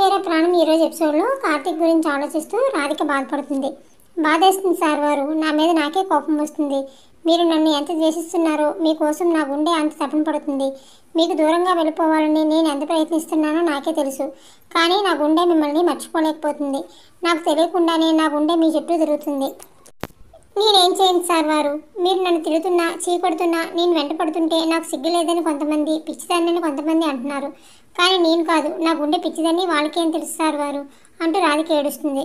తీరే ప్రాణం ఈరోజు ఎపిసోడ్లో కార్తీక్ గురించి ఆలోచిస్తూ రాధిక బాధపడుతుంది బాధేస్తుంది సార్ వారు నా మీద నాకే కోపం వస్తుంది మీరు నన్ను ఎంత ద్వేషిస్తున్నారో మీకోసం నా గుండె అంత తపన పడుతుంది మీకు దూరంగా వెళ్ళిపోవాలని నేను ఎంత ప్రయత్నిస్తున్నానో నాకే తెలుసు కానీ నా గుండె మిమ్మల్ని మర్చిపోలేకపోతుంది నాకు తెలియకుండానే నా గుండె మీ చుట్టూ తిరుగుతుంది నేనేం చేయను సార్ వారు మీరు నన్ను తిడుతున్నా చీకొడుతున్నా నేను వెంట పడుతుంటే నాకు సిగ్గు లేదని కొంతమంది పిచ్చిదాన్ని కొంతమంది అంటున్నారు కానీ నేను కాదు నా గుండె పిచ్చిదని వాళ్ళకేం తెలుసు సార్ వారు అంటూ రాధిక ఏడుస్తుంది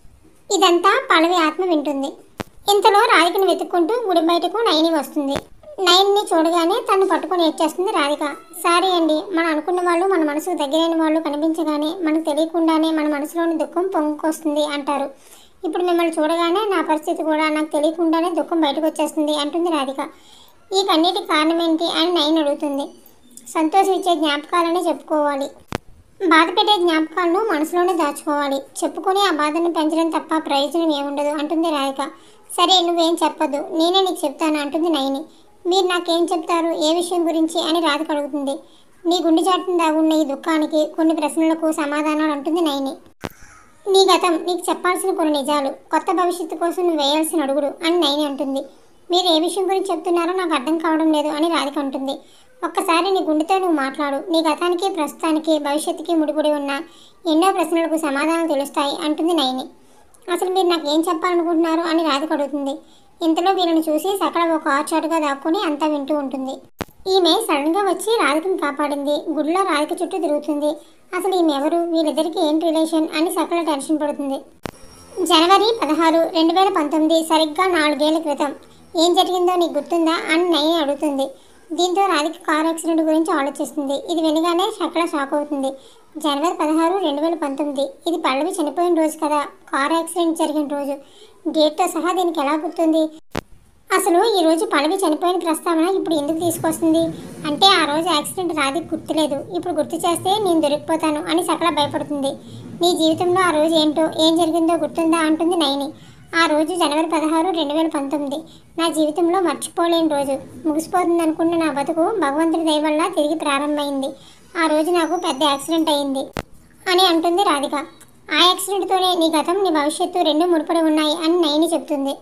ఇదంతా పల్లవి ఆత్మ వింటుంది ఇంతలో రాధికను వెతుక్కుంటూ గుడి బయటకు నయని వస్తుంది నయన్ని చూడగానే తను పట్టుకొని ఏడ్చేస్తుంది రాధిక సారీ అండి మనం అనుకున్న వాళ్ళు మన మనసుకు దగ్గరైన వాళ్ళు కనిపించగానే మనకు తెలియకుండానే మన మనసులోని దుఃఖం పొంగుకొస్తుంది అంటారు ఇప్పుడు మిమ్మల్ని చూడగానే నా పరిస్థితి కూడా నాకు తెలియకుండానే దుఃఖం బయటకు వచ్చేస్తుంది అంటుంది రాధిక ఈ కన్నిటికి కారణం ఏంటి అని నయన్ అడుగుతుంది సంతోషం ఇచ్చే జ్ఞాపకాలనే చెప్పుకోవాలి బాధ పెట్టే జ్ఞాపకాలను మనసులోనే దాచుకోవాలి చెప్పుకొని ఆ బాధను పెంచడం తప్ప ప్రయోజనం ఏముండదు అంటుంది రాధిక సరే నువ్వేం చెప్పొద్దు నేనే నీకు చెప్తాను అంటుంది నయని మీరు నాకేం చెప్తారు ఏ విషయం గురించి అని రాధిక అడుగుతుంది నీ గుండె చాటును దాగున్న ఈ దుఃఖానికి కొన్ని ప్రశ్నలకు సమాధానాలు అంటుంది నయని నీ గతం నీకు చెప్పాల్సిన కొన్ని నిజాలు కొత్త భవిష్యత్తు కోసం నువ్వు వేయాల్సిన అడుగుడు అని నయని అంటుంది మీరు ఏ విషయం గురించి చెప్తున్నారో నాకు అర్థం కావడం లేదు అని రాధిక అంటుంది ఒక్కసారి నీ గుండెతో నువ్వు మాట్లాడు నీ గతానికి ప్రస్తుతానికి భవిష్యత్తుకి ముడిపడి ఉన్న ఎన్నో ప్రశ్నలకు సమాధానాలు తెలుస్తాయి అంటుంది నయని అసలు మీరు నాకు ఏం చెప్పాలనుకుంటున్నారు అని రాధిక అడుగుతుంది ఇంతలో వీళ్ళని చూసి సకల ఒక ఆచాటుగా దాక్కుని అంతా వింటూ ఉంటుంది ఈమె సడన్గా వచ్చి రాధికను కాపాడింది గుడిలో రాధిక చుట్టూ తిరుగుతుంది అసలు ఈమె ఎవరు వీళ్ళిద్దరికి ఏంటి రిలేషన్ అని సకల టెన్షన్ పడుతుంది జనవరి పదహారు రెండు వేల పంతొమ్మిది సరిగ్గా నాలుగేళ్ల క్రితం ఏం జరిగిందో నీకు గుర్తుందా అని నయని అడుగుతుంది దీంతో రాధిక కార్ యాక్సిడెంట్ గురించి ఆలోచిస్తుంది ఇది వినగానే సకల షాక్ అవుతుంది జనవరి పదహారు రెండు వేల పంతొమ్మిది ఇది పల్లవి చనిపోయిన రోజు కదా కార్ యాక్సిడెంట్ జరిగిన రోజు డేట్తో సహా దీనికి ఎలా గుర్తుంది అసలు ఈ రోజు పల్లవి చనిపోయిన ప్రస్తావన ఇప్పుడు ఎందుకు తీసుకొస్తుంది అంటే ఆ రోజు యాక్సిడెంట్ రాది గుర్తులేదు ఇప్పుడు గుర్తు చేస్తే నేను దొరికిపోతాను అని సకల భయపడుతుంది నీ జీవితంలో ఆ రోజు ఏంటో ఏం జరిగిందో గుర్తుందా అంటుంది నయని ఆ రోజు జనవరి పదహారు రెండు వేల పంతొమ్మిది నా జీవితంలో మర్చిపోలేని రోజు ముగిసిపోతుంది అనుకున్న నా బతుకు భగవంతుడి దయ వల్ల తిరిగి ప్రారంభమైంది ఆ రోజు నాకు పెద్ద యాక్సిడెంట్ అయింది అని అంటుంది రాధిక ఆ యాక్సిడెంట్తోనే నీ గతం నీ భవిష్యత్తు రెండు ముడిపడి ఉన్నాయి అని నయని చెప్తుంది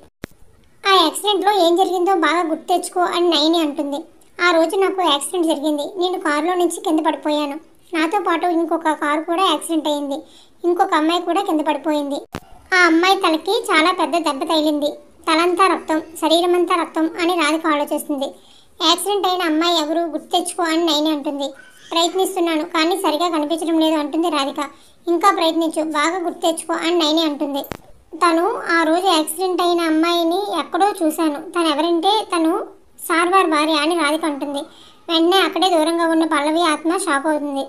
ఆ యాక్సిడెంట్లో ఏం జరిగిందో బాగా గుర్తు తెచ్చుకో అని నయని అంటుంది ఆ రోజు నాకు యాక్సిడెంట్ జరిగింది నేను కారులో నుంచి కింద పడిపోయాను నాతో పాటు ఇంకొక కారు కూడా యాక్సిడెంట్ అయింది ఇంకొక అమ్మాయి కూడా కింద పడిపోయింది ఆ అమ్మాయి తలకి చాలా పెద్ద దెబ్బ తగిలింది తలంతా రక్తం శరీరం అంతా రక్తం అని రాధిక ఆలోచిస్తుంది యాక్సిడెంట్ అయిన అమ్మాయి ఎవరు గుర్తు తెచ్చుకో అని నయని అంటుంది ప్రయత్నిస్తున్నాను కానీ సరిగా కనిపించడం లేదు అంటుంది రాధిక ఇంకా ప్రయత్నించు బాగా గుర్తు తెచ్చుకో అని నయని అంటుంది తను ఆ రోజు యాక్సిడెంట్ అయిన అమ్మాయిని ఎక్కడో చూశాను తను ఎవరంటే తను సార్వార్ భార్య అని రాధిక అంటుంది వెంటనే అక్కడే దూరంగా ఉన్న పల్లవి ఆత్మ షాక్ అవుతుంది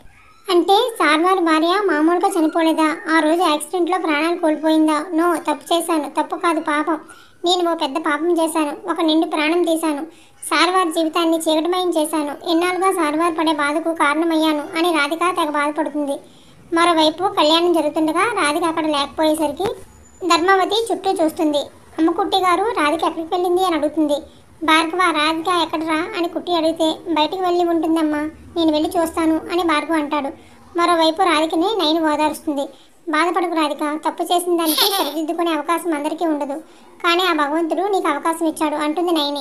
అంటే సార్వార్ భార్య మామూలుగా చనిపోలేదా ఆ రోజు యాక్సిడెంట్లో ప్రాణాలు కోల్పోయిందా నో తప్పు చేశాను తప్పు కాదు పాపం నేను ఓ పెద్ద పాపం చేశాను ఒక నిండు ప్రాణం తీశాను సార్వార్ జీవితాన్ని చీకటమయం చేశాను ఎన్నాళ్ళుగా సార్వార్ పడే బాధకు కారణమయ్యాను అని రాధిక తెగ బాధపడుతుంది మరోవైపు కళ్యాణం జరుగుతుండగా రాధిక అక్కడ లేకపోయేసరికి ధర్మవతి చుట్టూ చూస్తుంది అమ్మ కుట్టి గారు రాధిక ఎక్కడికి వెళ్ళింది అని అడుగుతుంది భార్గవ రాధిక ఎక్కడరా అని కుట్టి అడిగితే బయటికి వెళ్ళి ఉంటుందమ్మా నేను వెళ్ళి చూస్తాను అని భార్గవ అంటాడు మరోవైపు రాధికని నయని ఓదారుస్తుంది బాధపడకు రాధిక తప్పు చేసిన దానికి సరిదిద్దుకునే అవకాశం అందరికీ ఉండదు కానీ ఆ భగవంతుడు నీకు అవకాశం ఇచ్చాడు అంటుంది నయని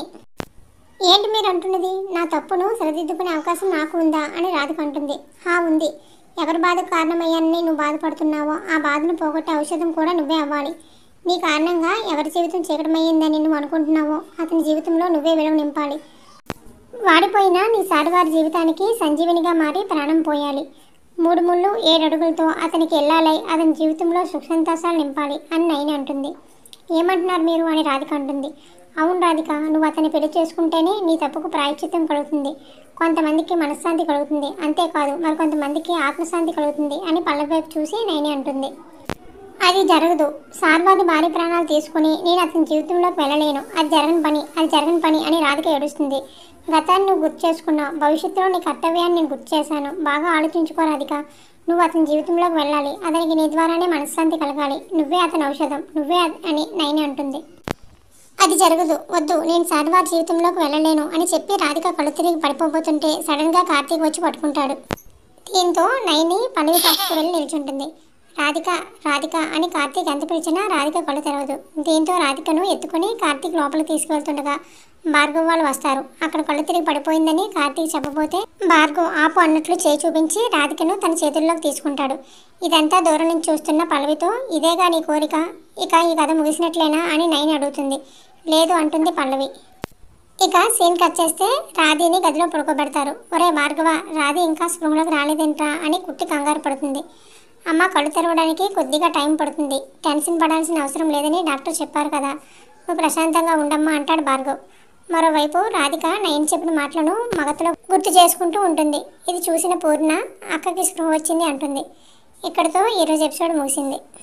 ఏంటి మీరు అంటున్నది నా తప్పును సరిదిద్దుకునే అవకాశం నాకు ఉందా అని రాధిక అంటుంది హా ఉంది ఎవరి బాధకు కారణమయ్యానని నువ్వు బాధపడుతున్నావో ఆ బాధను పోగొట్టే ఔషధం కూడా నువ్వే అవ్వాలి నీ కారణంగా ఎవరి జీవితం చీకటమయ్యిందని నువ్వు అనుకుంటున్నావో అతని జీవితంలో నువ్వే వెలుగు నింపాలి వాడిపోయిన నీ సాటివారి జీవితానికి సంజీవినిగా మారి ప్రాణం పోయాలి మూడు ముళ్ళు ఏడు అడుగులతో అతనికి వెళ్ళాలి అతని జీవితంలో సుఖ సంతోషాలు నింపాలి అని నైని అంటుంది ఏమంటున్నారు మీరు అని రాధిక అంటుంది అవును రాధిక నువ్వు అతన్ని పెళ్లి చేసుకుంటేనే నీ తప్పుకు ప్రాయశ్చిత్తం కలుగుతుంది కొంతమందికి మనశ్శాంతి కలుగుతుంది అంతేకాదు మరికొంతమందికి ఆత్మశాంతి కలుగుతుంది అని పల్లవి వైపు చూసి నైని అంటుంది అది జరగదు సార్వాది భారీ ప్రాణాలు తీసుకుని నేను అతని జీవితంలోకి వెళ్ళలేను అది జరగని పని అది జరగని పని అని రాధిక ఏడుస్తుంది గతాన్ని నువ్వు గుర్తు చేసుకున్నావు భవిష్యత్తులో నీ కర్తవ్యాన్ని నేను గుర్తు చేశాను బాగా ఆలోచించుకో రాధిక నువ్వు అతని జీవితంలోకి వెళ్ళాలి అతనికి నీ ద్వారానే మనశ్శాంతి కలగాలి నువ్వే అతని ఔషధం నువ్వే అత- అని నైని అంటుంది అది జరగదు వద్దు నేను సార్వార్ జీవితంలోకి వెళ్ళలేను అని చెప్పి రాధిక కళ్ళు తిరిగి పడిపోబోతుంటే సడన్గా కార్తీక్ వచ్చి పట్టుకుంటాడు దీంతో నైని పల్లవి పక్కకు వెళ్ళి నిల్చుంటుంది రాధిక రాధిక అని కార్తీక్ ఎంత పిలిచినా రాధిక కళ్ళు తెరవదు దీంతో రాధికను ఎత్తుకుని కార్తీక్ లోపలికి తీసుకువెళ్తుండగా భార్గవ్ వాళ్ళు వస్తారు అక్కడ కళ్ళు తిరిగి పడిపోయిందని కార్తీక్ చెప్పబోతే భార్గవ్ ఆపు అన్నట్లు చేయి చూపించి రాధికను తన చేతుల్లోకి తీసుకుంటాడు ఇదంతా దూరం నుంచి చూస్తున్న పల్లవితో ఇదేగా నీ కోరిక ఇక ఈ కథ ముగిసినట్లేనా అని నైని అడుగుతుంది లేదు అంటుంది పల్లవి ఇక సీన్ కట్ చేస్తే రాధిని గదిలో పడుకోబెడతారు ఒరే భార్గవ రాధి ఇంకా స్పృహలోకి రాలేదేంట్రా అని కుట్టి కంగారు పడుతుంది అమ్మ కళ్ళు తెరవడానికి కొద్దిగా టైం పడుతుంది టెన్షన్ పడాల్సిన అవసరం లేదని డాక్టర్ చెప్పారు కదా నువ్వు ప్రశాంతంగా ఉండమ్మా అంటాడు భార్గవ్ మరోవైపు రాధిక నయన్ చెప్పిన మాటలను మగతలో గుర్తు చేసుకుంటూ ఉంటుంది ఇది చూసిన పూర్ణ అక్కకి స్పృహ వచ్చింది అంటుంది ఇక్కడితో ఈరోజు ఎపిసోడ్ ముగిసింది